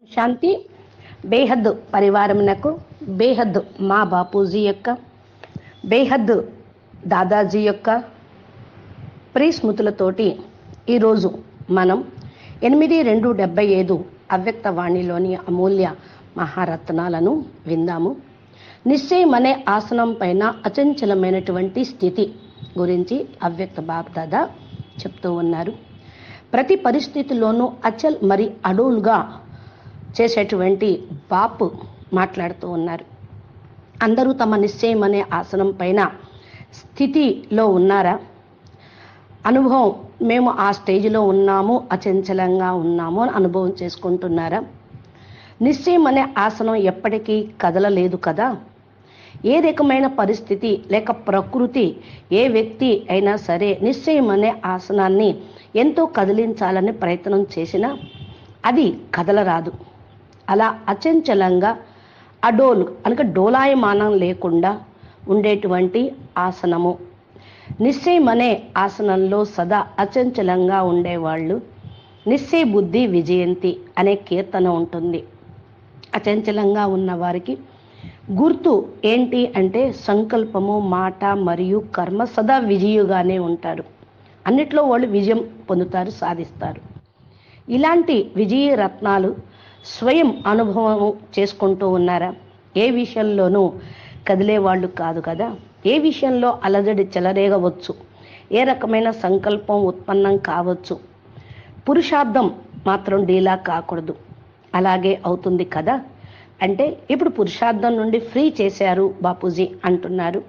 శాంతి బేహద్ పరివారమునకు బేహద్ మా బాపూజీ యొక్క బేహద్ దాదాజీ యొక్క ప్రీస్మృతులతోటి ఈరోజు మనం ఎనిమిది రెండు డెబ్బై ఐదు అవ్యక్త వాణిలోని అమూల్య మహారత్నాలను విందాము నిశ్చయం అనే ఆసనం పైన అచంచలమైనటువంటి స్థితి గురించి అవ్యక్త బాబ్దాదా చెప్తూ ఉన్నారు ప్రతి పరిస్థితిలోనూ అచల్ మరి అడోలుగా చేసేటువంటి బాపు మాట్లాడుతూ ఉన్నారు అందరూ తమ నిశ్చయం అనే ఆసనం పైన స్థితిలో ఉన్నారా అనుభవం మేము ఆ స్టేజ్లో ఉన్నాము అచంచలంగా ఉన్నాము అని అనుభవం చేసుకుంటున్నారా నిశ్చయం అనే ఆసనం ఎప్పటికీ కదలలేదు కదా ఏ రకమైన పరిస్థితి లేక ప్రకృతి ఏ వ్యక్తి అయినా సరే నిశ్చయం అనే ఆసనాన్ని ఎంతో కదిలించాలని ప్రయత్నం చేసినా అది కదలరాదు అలా అచంచలంగా అడోలు అనగా డోలాయమానం లేకుండా ఉండేటువంటి ఆసనము నిశ్చయం అనే ఆసనంలో సదా అచంచలంగా ఉండేవాళ్ళు నిశ్చయ బుద్ధి విజయంతి అనే కీర్తన ఉంటుంది అచంచలంగా ఉన్న వారికి గుర్తు ఏంటి అంటే సంకల్పము మాట మరియు కర్మ సదా విజయుగానే ఉంటారు అన్నిట్లో వాళ్ళు విజయం పొందుతారు సాధిస్తారు ఇలాంటి విజయ రత్నాలు స్వయం అనుభవం చేసుకుంటూ ఉన్నారా ఏ విషయంలోనూ కదిలేవాళ్ళు కాదు కదా ఏ విషయంలో అలజడి చెలరేగవచ్చు ఏ రకమైన సంకల్పం ఉత్పన్నం కావచ్చు పురుషార్థం మాత్రం డీలా కాకూడదు అలాగే అవుతుంది కదా అంటే ఇప్పుడు పురుషార్థం నుండి ఫ్రీ చేశారు బాపూజీ అంటున్నారు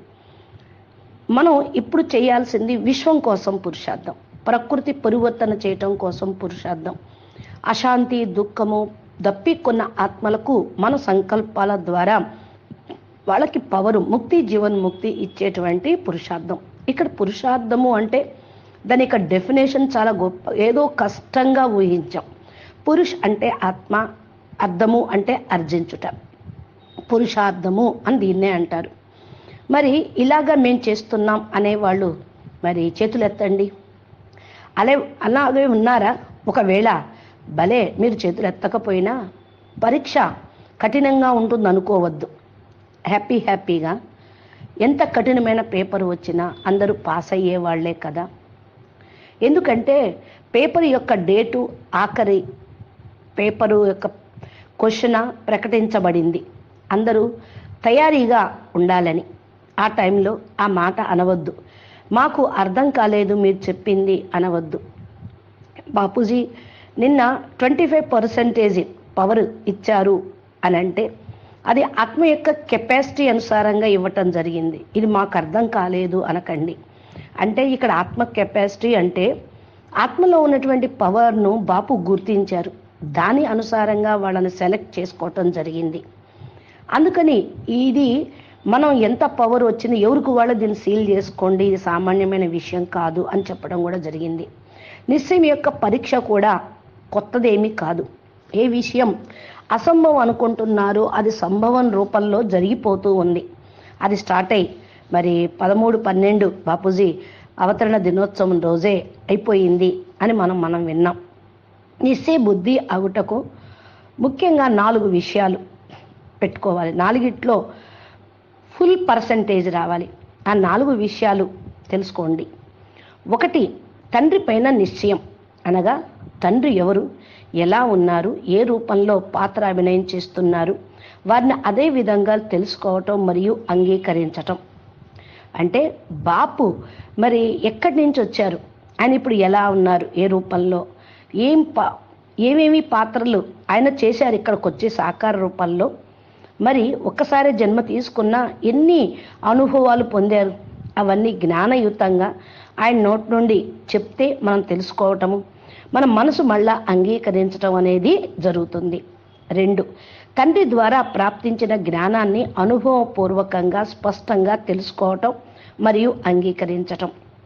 మనం ఇప్పుడు చేయాల్సింది విశ్వం కోసం పురుషార్థం ప్రకృతి పరివర్తన చేయటం కోసం పురుషార్థం అశాంతి దుఃఖము దప్పికొన్న ఆత్మలకు మన సంకల్పాల ద్వారా వాళ్ళకి పవరు ముక్తి జీవన్ముక్తి ఇచ్చేటువంటి పురుషార్థం ఇక్కడ పురుషార్థము అంటే దాని యొక్క డెఫినేషన్ చాలా గొప్ప ఏదో కష్టంగా ఊహించాం పురుష్ అంటే ఆత్మ అర్థము అంటే అర్జించుట పురుషార్థము అని దీన్నే అంటారు మరి ఇలాగా మేము చేస్తున్నాం అనేవాళ్ళు మరి చేతులు ఎత్తండి అలే అలాగే ఉన్నారా ఒకవేళ భలే మీరు చేతులు ఎత్తకపోయినా పరీక్ష కఠినంగా ఉంటుంది అనుకోవద్దు హ్యాపీ హ్యాపీగా ఎంత కఠినమైన పేపర్ వచ్చినా అందరూ పాస్ అయ్యే వాళ్ళే కదా ఎందుకంటే పేపర్ యొక్క డేటు ఆఖరి పేపరు యొక్క క్వశ్చన్ ప్రకటించబడింది అందరూ తయారీగా ఉండాలని ఆ టైంలో ఆ మాట అనవద్దు మాకు అర్థం కాలేదు మీరు చెప్పింది అనవద్దు బాపూజీ నిన్న ట్వంటీ ఫైవ్ పర్సెంటేజ్ పవర్ ఇచ్చారు అని అంటే అది ఆత్మ యొక్క కెపాసిటీ అనుసారంగా ఇవ్వటం జరిగింది ఇది మాకు అర్థం కాలేదు అనకండి అంటే ఇక్కడ ఆత్మ కెపాసిటీ అంటే ఆత్మలో ఉన్నటువంటి పవర్ను బాపు గుర్తించారు దాని అనుసారంగా వాళ్ళని సెలెక్ట్ చేసుకోవటం జరిగింది అందుకని ఇది మనం ఎంత పవర్ వచ్చింది ఎవరికి వాళ్ళు దీన్ని సీల్ చేసుకోండి ఇది సామాన్యమైన విషయం కాదు అని చెప్పడం కూడా జరిగింది నిశ్చయం యొక్క పరీక్ష కూడా కొత్తదేమీ కాదు ఏ విషయం అసంభవం అనుకుంటున్నారో అది సంభవం రూపంలో జరిగిపోతూ ఉంది అది స్టార్ట్ అయ్యి మరి పదమూడు పన్నెండు బాపూజీ అవతరణ దినోత్సవం రోజే అయిపోయింది అని మనం మనం విన్నాం నిశ్చయ బుద్ధి అగుటకు ముఖ్యంగా నాలుగు విషయాలు పెట్టుకోవాలి నాలుగిట్లో ఫుల్ పర్సంటేజ్ రావాలి ఆ నాలుగు విషయాలు తెలుసుకోండి ఒకటి తండ్రి పైన నిశ్చయం అనగా తండ్రి ఎవరు ఎలా ఉన్నారు ఏ రూపంలో పాత్ర అభినయం చేస్తున్నారు వారిని అదే విధంగా తెలుసుకోవటం మరియు అంగీకరించటం అంటే బాపు మరి ఎక్కడి నుంచి వచ్చారు ఆయన ఇప్పుడు ఎలా ఉన్నారు ఏ రూపంలో ఏం పా ఏమేమి పాత్రలు ఆయన చేశారు ఇక్కడికి వచ్చే సాకార రూపంలో మరి ఒక్కసారి జన్మ తీసుకున్న ఎన్ని అనుభవాలు పొందారు అవన్నీ జ్ఞానయుతంగా ఆయన నోటి నుండి చెప్తే మనం తెలుసుకోవటము మన మనసు మళ్ళా అంగీకరించడం అనేది జరుగుతుంది రెండు తండ్రి ద్వారా ప్రాప్తించిన జ్ఞానాన్ని అనుభవపూర్వకంగా స్పష్టంగా తెలుసుకోవటం మరియు అంగీకరించటం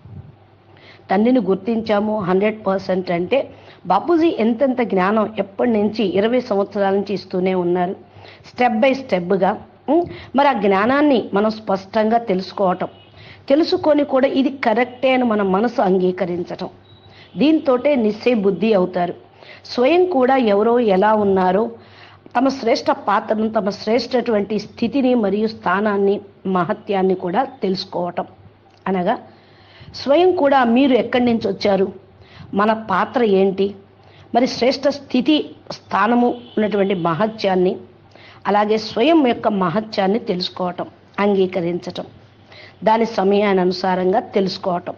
తండ్రిని గుర్తించాము హండ్రెడ్ పర్సెంట్ అంటే బాపూజీ ఎంతెంత జ్ఞానం ఎప్పటి నుంచి ఇరవై సంవత్సరాల నుంచి ఇస్తూనే ఉన్నారు స్టెప్ బై స్టెప్గా మరి ఆ జ్ఞానాన్ని మనం స్పష్టంగా తెలుసుకోవటం తెలుసుకొని కూడా ఇది కరెక్టే అని మన మనసు అంగీకరించటం దీంతోటే నిశ్చయ బుద్ధి అవుతారు స్వయం కూడా ఎవరో ఎలా ఉన్నారో తమ శ్రేష్ట పాత్రను తమ శ్రేష్టటువంటి స్థితిని మరియు స్థానాన్ని మహత్యాన్ని కూడా తెలుసుకోవటం అనగా స్వయం కూడా మీరు ఎక్కడి నుంచి వచ్చారు మన పాత్ర ఏంటి మరి శ్రేష్ట స్థితి స్థానము ఉన్నటువంటి మహత్యాన్ని అలాగే స్వయం యొక్క మహత్యాన్ని తెలుసుకోవటం అంగీకరించటం దాని సమయానుసారంగా తెలుసుకోవటం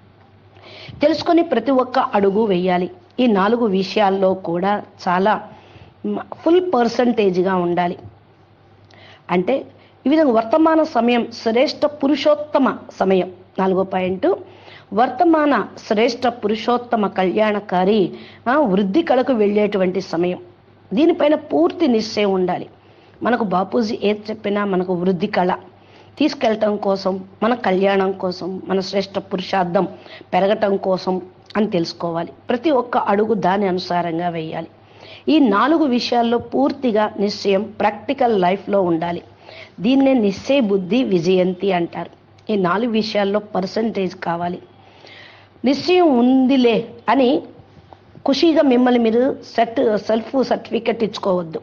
తెలుసుకొని ప్రతి ఒక్క అడుగు వేయాలి ఈ నాలుగు విషయాల్లో కూడా చాలా ఫుల్ పర్సంటేజ్గా ఉండాలి అంటే ఈ విధంగా వర్తమాన సమయం శ్రేష్ట పురుషోత్తమ సమయం నాలుగో పాయింట్ వర్తమాన శ్రేష్ట పురుషోత్తమ కళ్యాణకారి ఆ, వృద్ధి కళకు వెళ్ళేటువంటి సమయం దీనిపైన పూర్తి నిశ్చయం ఉండాలి మనకు బాపూజీ ఏది చెప్పినా మనకు వృద్ధి కళ తీసుకెళ్ళటం కోసం మన కళ్యాణం కోసం మన శ్రేష్ట పురుషార్థం పెరగటం కోసం అని తెలుసుకోవాలి ప్రతి ఒక్క అడుగు దాని అనుసారంగా వేయాలి ఈ నాలుగు విషయాల్లో పూర్తిగా నిశ్చయం ప్రాక్టికల్ లైఫ్లో ఉండాలి దీన్నే నిశ్చయ బుద్ధి విజయంతి అంటారు ఈ నాలుగు విషయాల్లో పర్సంటేజ్ కావాలి నిశ్చయం ఉందిలే అని ఖుషీగా మిమ్మల్ని మీరు సెట్ సెల్ఫ్ సర్టిఫికెట్ ఇచ్చుకోవద్దు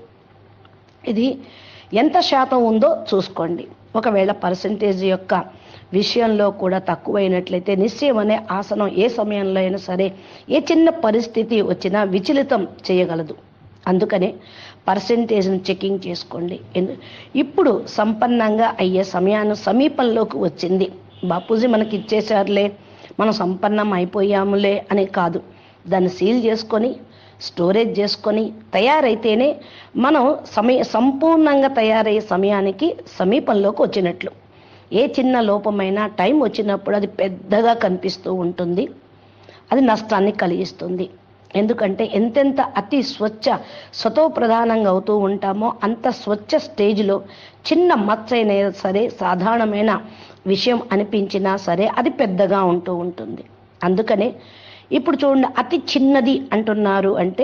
ఇది ఎంత శాతం ఉందో చూసుకోండి ఒకవేళ పర్సంటేజ్ యొక్క విషయంలో కూడా తక్కువైనట్లయితే నిశ్చయం అనే ఆసనం ఏ సమయంలో అయినా సరే ఏ చిన్న పరిస్థితి వచ్చినా విచలితం చేయగలదు అందుకనే పర్సంటేజ్ని చెకింగ్ చేసుకోండి ఎందు- ఇప్పుడు సంపన్నంగా అయ్యే సమయాన్ని సమీపంలోకి వచ్చింది బాపూజీ మనకి ఇచ్చేశారులే మనం సంపన్నం అయిపోయాములే అని కాదు దాన్ని సీల్ చేసుకొని స్టోరేజ్ చేసుకొని తయారైతేనే మనం సమయ సంపూర్ణంగా తయారయ్యే సమయానికి సమీపంలోకి వచ్చినట్లు ఏ చిన్న లోపమైనా టైం వచ్చినప్పుడు అది పెద్దగా కనిపిస్తూ ఉంటుంది అది నష్టాన్ని కలిగిస్తుంది ఎందుకంటే ఎంతెంత అతి స్వచ్ఛ స్వతో ప్రధానంగా అవుతూ ఉంటామో అంత స్వచ్ఛ స్టేజ్లో చిన్న మచ్చ అయినా సరే సాధారణమైన విషయం అనిపించినా సరే అది పెద్దగా ఉంటూ ఉంటుంది అందుకనే ఇప్పుడు చూడండి అతి చిన్నది అంటున్నారు అంటే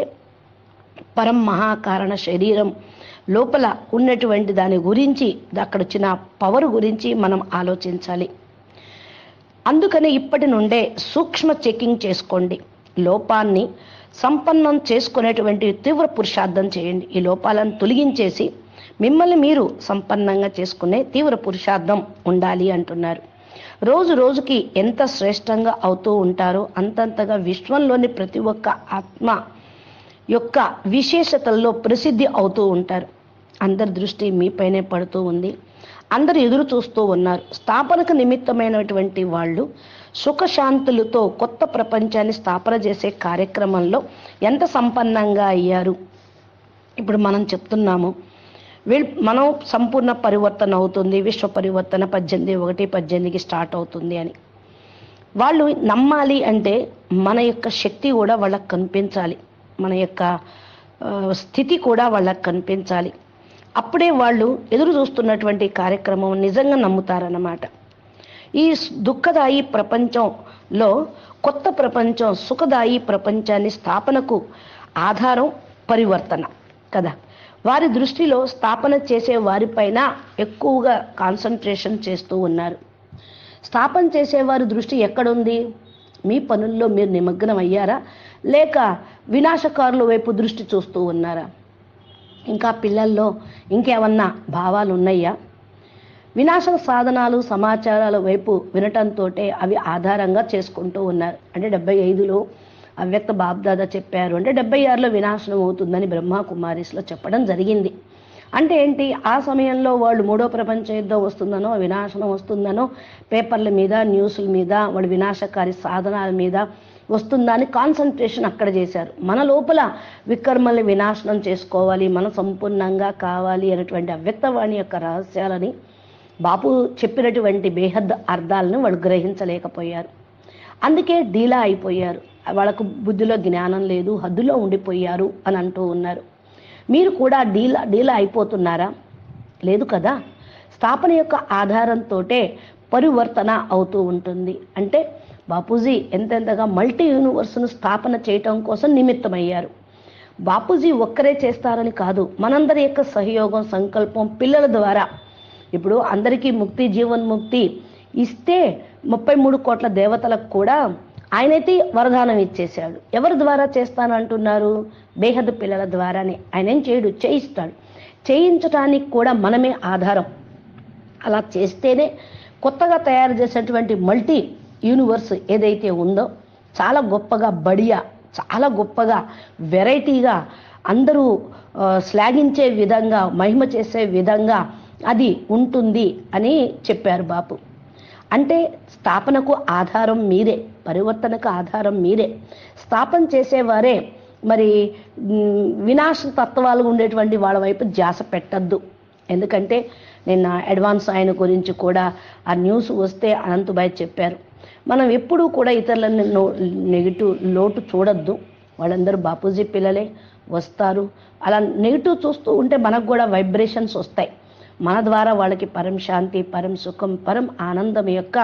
పరం మహాకారణ శరీరం లోపల ఉన్నటువంటి దాని గురించి అక్కడ వచ్చిన పవర్ గురించి మనం ఆలోచించాలి అందుకని ఇప్పటి నుండే సూక్ష్మ చెకింగ్ చేసుకోండి లోపాన్ని సంపన్నం చేసుకునేటువంటి తీవ్ర పురుషార్థం చేయండి ఈ లోపాలను తొలగించేసి మిమ్మల్ని మీరు సంపన్నంగా చేసుకునే తీవ్ర పురుషార్థం ఉండాలి అంటున్నారు రోజు రోజుకి ఎంత శ్రేష్టంగా అవుతూ ఉంటారో అంతంతగా విశ్వంలోని ప్రతి ఒక్క ఆత్మ యొక్క విశేషతల్లో ప్రసిద్ధి అవుతూ ఉంటారు అందరి దృష్టి మీపైనే పడుతూ ఉంది అందరు ఎదురు చూస్తూ ఉన్నారు స్థాపనకు నిమిత్తమైనటువంటి వాళ్ళు సుఖశాంతులతో కొత్త ప్రపంచాన్ని స్థాపన చేసే కార్యక్రమంలో ఎంత సంపన్నంగా అయ్యారు ఇప్పుడు మనం చెప్తున్నాము వీళ్ళు మనం సంపూర్ణ పరివర్తన అవుతుంది విశ్వ పరివర్తన పద్దెనిమిది ఒకటి పద్దెనిమిదికి స్టార్ట్ అవుతుంది అని వాళ్ళు నమ్మాలి అంటే మన యొక్క శక్తి కూడా వాళ్ళకి కనిపించాలి మన యొక్క ఆ, స్థితి కూడా వాళ్ళకి కనిపించాలి అప్పుడే వాళ్ళు ఎదురు చూస్తున్నటువంటి కార్యక్రమం నిజంగా నమ్ముతారన్నమాట ఈ స్- దుఃఖదాయి ప్రపంచంలో కొత్త ప్రపంచం సుఖదాయి ప్రపంచాన్ని స్థాపనకు ఆధారం పరివర్తన కదా వారి దృష్టిలో స్థాపన చేసే వారిపైన ఎక్కువగా కాన్సన్ట్రేషన్ చేస్తూ ఉన్నారు స్థాపన చేసేవారి దృష్టి ఎక్కడుంది మీ పనుల్లో మీరు నిమగ్నం అయ్యారా లేక వినాశకారుల వైపు దృష్టి చూస్తూ ఉన్నారా ఇంకా పిల్లల్లో ఇంకేమన్నా భావాలు ఉన్నాయా వినాశక సాధనాలు సమాచారాల వైపు వినటంతో అవి ఆధారంగా చేసుకుంటూ ఉన్నారు అంటే డెబ్బై ఐదులో అవ్యక్త బాబ్దాదా చెప్పారు అంటే డెబ్బై ఆరులో వినాశనం అవుతుందని బ్రహ్మ కుమారిస్లో చెప్పడం జరిగింది అంటే ఏంటి ఆ సమయంలో వాళ్ళు మూడో ప్రపంచ యుద్ధం వస్తుందనో వినాశనం వస్తుందనో పేపర్ల మీద న్యూస్ల మీద వాళ్ళు వినాశకారి సాధనాల మీద వస్తుందని కాన్సన్ట్రేషన్ అక్కడ చేశారు మన లోపల వికర్మల్ని వినాశనం చేసుకోవాలి మనం సంపూర్ణంగా కావాలి అనేటువంటి అవ్యక్తవాణి యొక్క రహస్యాలని బాపు చెప్పినటువంటి బేహద్ అర్థాలను వాళ్ళు గ్రహించలేకపోయారు అందుకే డీలా అయిపోయారు వాళ్ళకు బుద్ధిలో జ్ఞానం లేదు హద్దులో ఉండిపోయారు అని అంటూ ఉన్నారు మీరు కూడా డీలా డీలా అయిపోతున్నారా లేదు కదా స్థాపన యొక్క ఆధారంతో పరివర్తన అవుతూ ఉంటుంది అంటే బాపూజీ ఎంతెంతగా మల్టీ యూనివర్స్ను స్థాపన చేయటం కోసం నిమిత్తమయ్యారు బాపూజీ ఒక్కరే చేస్తారని కాదు మనందరి యొక్క సహయోగం సంకల్పం పిల్లల ద్వారా ఇప్పుడు అందరికీ ముక్తి జీవన్ముక్తి ఇస్తే ముప్పై మూడు కోట్ల దేవతలకు కూడా ఆయనైతే వరదానం ఇచ్చేశాడు ఎవరి ద్వారా చేస్తాను అంటున్నారు బేహద్దు పిల్లల ద్వారానే ఆయన ఏం చేయడు చేయిస్తాడు చేయించడానికి కూడా మనమే ఆధారం అలా చేస్తేనే కొత్తగా తయారు చేసినటువంటి మల్టీ యూనివర్స్ ఏదైతే ఉందో చాలా గొప్పగా బడియా చాలా గొప్పగా వెరైటీగా అందరూ ఆ, శ్లాఘించే విధంగా మహిమ చేసే విధంగా అది ఉంటుంది అని చెప్పారు బాపు అంటే స్థాపనకు ఆధారం మీరే పరివర్తనకు ఆధారం మీరే స్థాపన చేసేవారే మరి మ్, వినాశ తత్వాలు ఉండేటువంటి వాళ్ళ వైపు ధ్యాస పెట్టద్దు ఎందుకంటే నిన్న అడ్వాన్స్ ఆయన గురించి కూడా ఆ న్యూస్ వస్తే అనంతబాయ్ చెప్పారు మనం ఎప్పుడూ కూడా ఇతరులని నెగిటివ్ లోటు చూడొద్దు వాళ్ళందరూ బాపూజీ పిల్లలే వస్తారు అలా నెగిటివ్ చూస్తూ ఉంటే మనకు కూడా వైబ్రేషన్స్ వస్తాయి మన ద్వారా వాళ్ళకి పరం శాంతి పరం సుఖం పరం ఆనందం యొక్క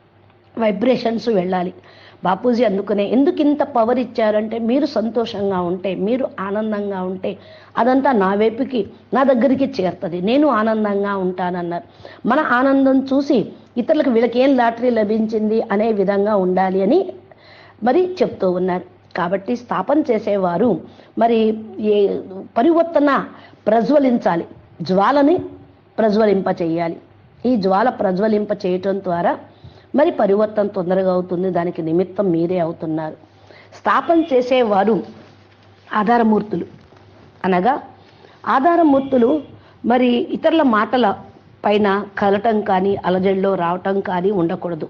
వైబ్రేషన్స్ వెళ్ళాలి బాపూజీ అందుకనే ఎందుకు ఇంత పవర్ ఇచ్చారంటే మీరు సంతోషంగా ఉంటే మీరు ఆనందంగా ఉంటే అదంతా నా వైపుకి నా దగ్గరికి చేరుతుంది నేను ఆనందంగా ఉంటానన్నారు మన ఆనందం చూసి ఇతరులకు వీళ్ళకి ఏం లాటరీ లభించింది అనే విధంగా ఉండాలి అని మరి చెప్తూ ఉన్నారు కాబట్టి స్థాపన చేసేవారు మరి ఏ పరివర్తన ప్రజ్వలించాలి జ్వాలని ప్రజ్వలింప చేయాలి ఈ జ్వాల ప్రజ్వలింప చేయటం ద్వారా మరి పరివర్తన తొందరగా అవుతుంది దానికి నిమిత్తం మీరే అవుతున్నారు స్థాపన చేసేవారు ఆధారమూర్తులు అనగా ఆధారమూర్తులు మరి ఇతరుల మాటల పైన కలటం కానీ అలజడిలో రావటం కానీ ఉండకూడదు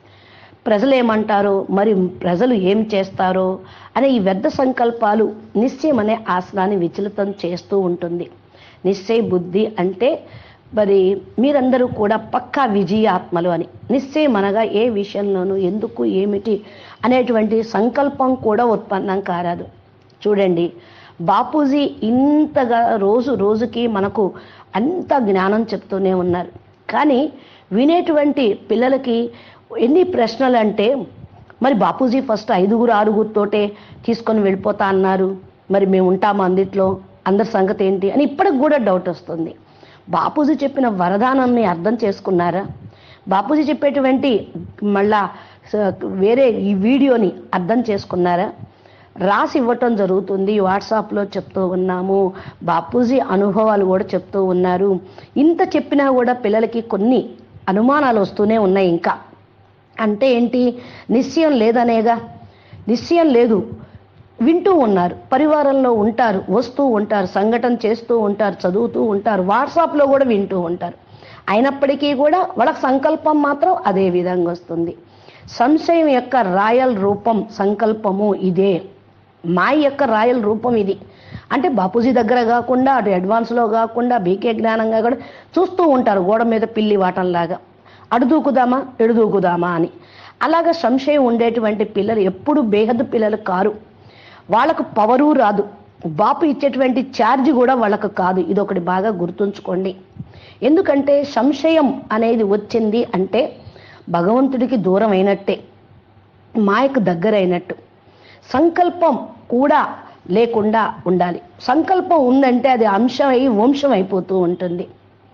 ప్రజలు ఏమంటారో మరి ప్రజలు ఏం చేస్తారో అనే ఈ వ్యర్థ సంకల్పాలు నిశ్చయం అనే ఆసనాన్ని విచలితం చేస్తూ ఉంటుంది నిశ్చయ బుద్ధి అంటే మరి మీరందరూ కూడా పక్కా విజయాత్మలు అని నిశ్చయం అనగా ఏ విషయంలోనూ ఎందుకు ఏమిటి అనేటువంటి సంకల్పం కూడా ఉత్పన్నం కారాదు చూడండి బాపూజీ ఇంతగా రోజు రోజుకి మనకు అంత జ్ఞానం చెప్తూనే ఉన్నారు కానీ వినేటువంటి పిల్లలకి ఎన్ని ప్రశ్నలు అంటే మరి బాపూజీ ఫస్ట్ ఐదుగురు ఆరుగురితోటే తీసుకొని వెళ్ళిపోతా అన్నారు మరి మేము ఉంటాము అందిట్లో అందరి సంగతి ఏంటి అని ఇప్పటికి కూడా డౌట్ వస్తుంది బాపూజీ చెప్పిన వరదానాన్ని అర్థం చేసుకున్నారా బాపూజీ చెప్పేటువంటి మళ్ళా స- వేరే ఈ వీడియోని అర్థం చేసుకున్నారా రాసి ఇవ్వటం జరుగుతుంది వాట్సాప్లో చెప్తూ ఉన్నాము బాపూజీ అనుభవాలు కూడా చెప్తూ ఉన్నారు ఇంత చెప్పినా కూడా పిల్లలకి కొన్ని అనుమానాలు వస్తూనే ఉన్నాయి ఇంకా అంటే ఏంటి నిశ్చయం లేదనేగా నిశ్చయం లేదు వింటూ ఉన్నారు పరివారంలో ఉంటారు వస్తూ ఉంటారు సంఘటన చేస్తూ ఉంటారు చదువుతూ ఉంటారు వాట్సాప్లో కూడా వింటూ ఉంటారు అయినప్పటికీ కూడా వాళ్ళకి సంకల్పం మాత్రం అదే విధంగా వస్తుంది సంశయం యొక్క రాయల్ రూపం సంకల్పము ఇదే మాయ యొక్క రాయల్ రూపం ఇది అంటే బాపూజీ దగ్గర కాకుండా అటు అడ్వాన్స్లో కాకుండా బీకే జ్ఞానంగా కూడా చూస్తూ ఉంటారు గోడ మీద పిల్లి వాటంలాగా అడు దూకుదామా ఎడు దూకుదామా అని అలాగా సంశయం ఉండేటువంటి పిల్లలు ఎప్పుడు బేహద్దు పిల్లలు కారు వాళ్ళకు పవరు రాదు బాపు ఇచ్చేటువంటి ఛార్జ్ కూడా వాళ్ళకు కాదు ఇది ఒకటి బాగా గుర్తుంచుకోండి ఎందుకంటే సంశయం అనేది వచ్చింది అంటే భగవంతుడికి దూరం అయినట్టే మాయకు దగ్గరైనట్టు సంకల్పం కూడా లేకుండా ఉండాలి సంకల్పం ఉందంటే అది అంశం అయి వంశం అయిపోతూ ఉంటుంది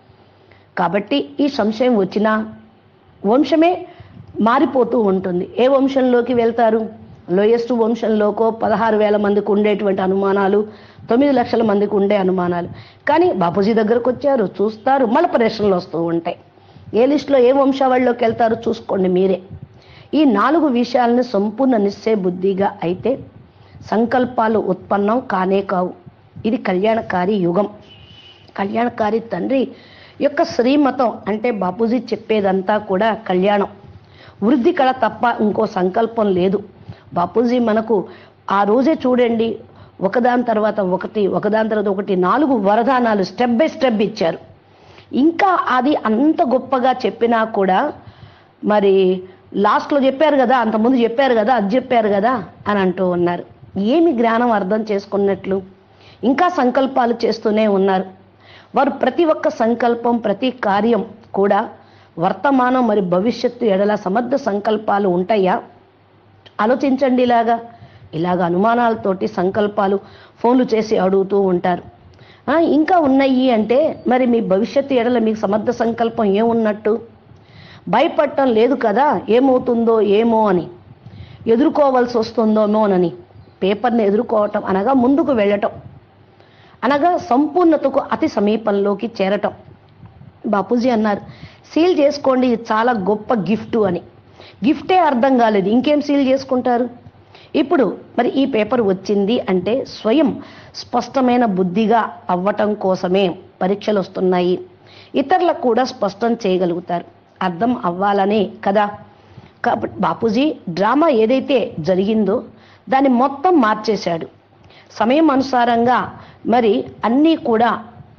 కాబట్టి ఈ సంశయం వచ్చినా వంశమే మారిపోతూ ఉంటుంది ఏ వంశంలోకి వెళ్తారు లోయెస్ట్ వంశంలోకో పదహారు వేల మందికి ఉండేటువంటి అనుమానాలు తొమ్మిది లక్షల మందికి ఉండే అనుమానాలు కానీ బాపూజీ దగ్గరకు వచ్చారు చూస్తారు మళ్ళీ ప్రశ్నలు వస్తూ ఉంటాయి ఏ లిస్టులో ఏ వంశావళిలోకి వెళ్తారో చూసుకోండి మీరే ఈ నాలుగు విషయాలను సంపూర్ణ నిశ్చయ బుద్ధిగా అయితే సంకల్పాలు ఉత్పన్నం కానే కావు ఇది కళ్యాణకారి యుగం కళ్యాణకారి తండ్రి యొక్క శ్రీమతం అంటే బాపూజీ చెప్పేదంతా కూడా కళ్యాణం వృద్ధి కళ తప్ప ఇంకో సంకల్పం లేదు బాపూజీ మనకు ఆ రోజే చూడండి ఒకదాని తర్వాత ఒకటి ఒకదాని తర్వాత ఒకటి నాలుగు వరదానాలు స్టెప్ బై స్టెప్ ఇచ్చారు ఇంకా అది అంత గొప్పగా చెప్పినా కూడా మరి లాస్ట్లో చెప్పారు కదా అంతకుముందు చెప్పారు కదా అది చెప్పారు కదా అని అంటూ ఉన్నారు ఏమి జ్ఞానం అర్థం చేసుకున్నట్లు ఇంకా సంకల్పాలు చేస్తూనే ఉన్నారు వారు ప్రతి ఒక్క సంకల్పం ప్రతి కార్యం కూడా వర్తమానం మరి భవిష్యత్తు ఎడల సమర్థ సంకల్పాలు ఉంటాయా ఆలోచించండి ఇలాగా ఇలాగ అనుమానాలతోటి సంకల్పాలు ఫోన్లు చేసి అడుగుతూ ఉంటారు ఆ, ఇంకా ఉన్నాయి అంటే మరి మీ భవిష్యత్తు ఎడల మీకు సమర్థ సంకల్పం ఏమున్నట్టు భయపడటం లేదు కదా ఏమవుతుందో ఏమో అని ఎదుర్కోవాల్సి వస్తుందోమోనని పేపర్ని ఎదుర్కోవటం అనగా ముందుకు వెళ్ళటం అనగా సంపూర్ణతకు అతి సమీపంలోకి చేరటం బాపూజీ అన్నారు సీల్ చేసుకోండి ఇది చాలా గొప్ప గిఫ్ట్ అని గిఫ్టే అర్థం కాలేదు ఇంకేం సీల్ చేసుకుంటారు ఇప్పుడు మరి ఈ పేపర్ వచ్చింది అంటే స్వయం స్పష్టమైన బుద్ధిగా అవ్వటం కోసమే పరీక్షలు వస్తున్నాయి ఇతరులకు కూడా స్పష్టం చేయగలుగుతారు అర్థం అవ్వాలనే కదా కాబట్టి బాపూజీ డ్రామా ఏదైతే జరిగిందో దాన్ని మొత్తం మార్చేశాడు సమయం అనుసారంగా మరి అన్నీ కూడా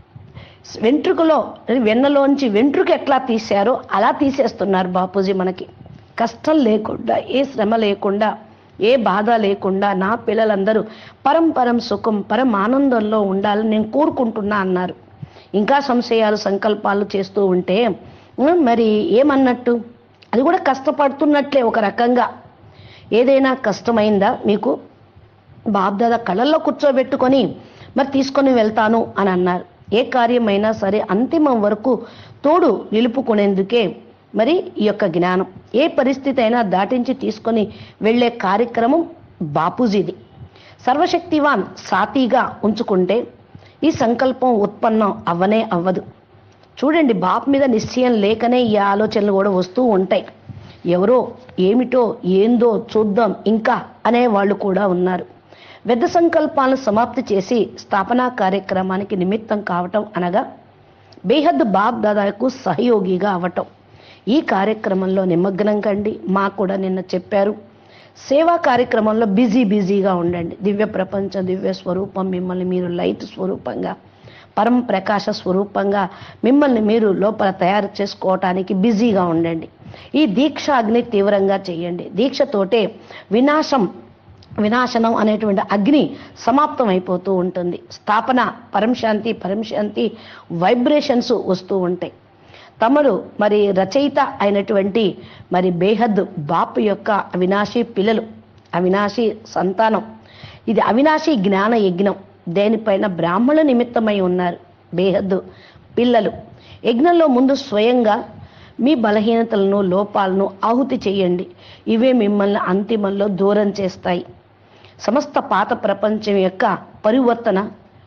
వెంట్రుకలో వెన్నలోంచి వెంట్రుక ఎట్లా తీశారో అలా తీసేస్తున్నారు బాపూజీ మనకి కష్టం లేకుండా ఏ శ్రమ లేకుండా ఏ బాధ లేకుండా నా పిల్లలందరూ పరం పరం సుఖం పరం ఆనందంలో ఉండాలని నేను కోరుకుంటున్నా అన్నారు ఇంకా సంశయాలు సంకల్పాలు చేస్తూ ఉంటే ఉమ్, మరి ఏమన్నట్టు అది కూడా కష్టపడుతున్నట్లే ఒక రకంగా ఏదైనా కష్టమైందా మీకు బాబ్దాదా కళ్ళల్లో కూర్చోబెట్టుకొని మరి తీసుకొని వెళ్తాను అని అన్నారు ఏ కార్యమైనా సరే అంతిమం వరకు తోడు నిలుపుకునేందుకే మరి ఈ యొక్క జ్ఞానం ఏ పరిస్థితి అయినా దాటించి తీసుకొని వెళ్ళే కార్యక్రమం బాపూజీది సర్వశక్తివాన్ సాతిగా ఉంచుకుంటే ఈ సంకల్పం ఉత్పన్నం అవ్వనే అవ్వదు చూడండి బాప్ మీద నిశ్చయం లేకనే ఈ ఆలోచనలు కూడా వస్తూ ఉంటాయి ఎవరో ఏమిటో ఏందో చూద్దాం ఇంకా అనే వాళ్ళు కూడా ఉన్నారు పెద్ద సంకల్పాలను సమాప్తి చేసి స్థాపనా కార్యక్రమానికి నిమిత్తం కావటం అనగా బేహద్ బాబ్ దాదాకు సహయోగిగా అవ్వటం ఈ కార్యక్రమంలో నిమగ్నం కండి మా కూడా నిన్న చెప్పారు సేవా కార్యక్రమంలో బిజీ బిజీగా ఉండండి దివ్య ప్రపంచ దివ్య స్వరూపం మిమ్మల్ని మీరు లైట్ స్వరూపంగా పరం ప్రకాశ స్వరూపంగా మిమ్మల్ని మీరు లోపల తయారు చేసుకోవటానికి బిజీగా ఉండండి ఈ దీక్ష అగ్ని తీవ్రంగా చేయండి దీక్షతోటే వినాశం వినాశనం అనేటువంటి అగ్ని సమాప్తం అయిపోతూ ఉంటుంది స్థాపన పరంశాంతి పరంశాంతి వైబ్రేషన్స్ వస్తూ ఉంటాయి తమరు మరి రచయిత అయినటువంటి మరి బేహద్ బాపు యొక్క అవినాశి పిల్లలు అవినాశి సంతానం ఇది అవినాశి జ్ఞాన యజ్ఞం దేనిపైన బ్రాహ్మణ నిమిత్తమై ఉన్నారు బేహద్ పిల్లలు యజ్ఞంలో ముందు స్వయంగా మీ బలహీనతలను లోపాలను ఆహుతి చేయండి ఇవే మిమ్మల్ని అంతిమంలో దూరం చేస్తాయి సమస్త పాత ప్రపంచం యొక్క పరివర్తన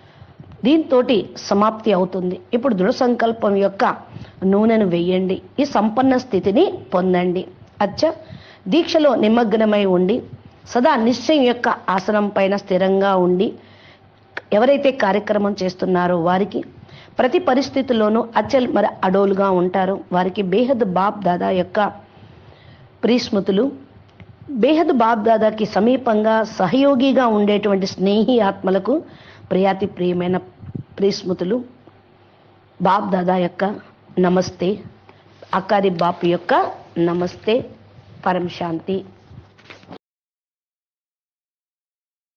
దీంతోటి సమాప్తి అవుతుంది ఇప్పుడు దృఢ సంకల్పం యొక్క నూనెను వెయ్యండి ఈ సంపన్న స్థితిని పొందండి అచ్చ దీక్షలో నిమగ్నమై ఉండి సదా నిశ్చయం యొక్క ఆసనం పైన స్థిరంగా ఉండి ఎవరైతే కార్యక్రమం చేస్తున్నారో వారికి ప్రతి పరిస్థితిలోనూ అచల్ మరి అడోలుగా ఉంటారో వారికి బేహద్ బాప్ దాదా యొక్క ప్రీస్మృతులు బేహద్ బాప్ దాదాకి సమీపంగా సహయోగిగా ఉండేటువంటి స్నేహి ఆత్మలకు ప్రియాతి ప్రియమైన ప్రీస్మృతులు బాప్ దాదా యొక్క నమస్తే అకారి బాప్ యొక్క నమస్తే పరం శాంతి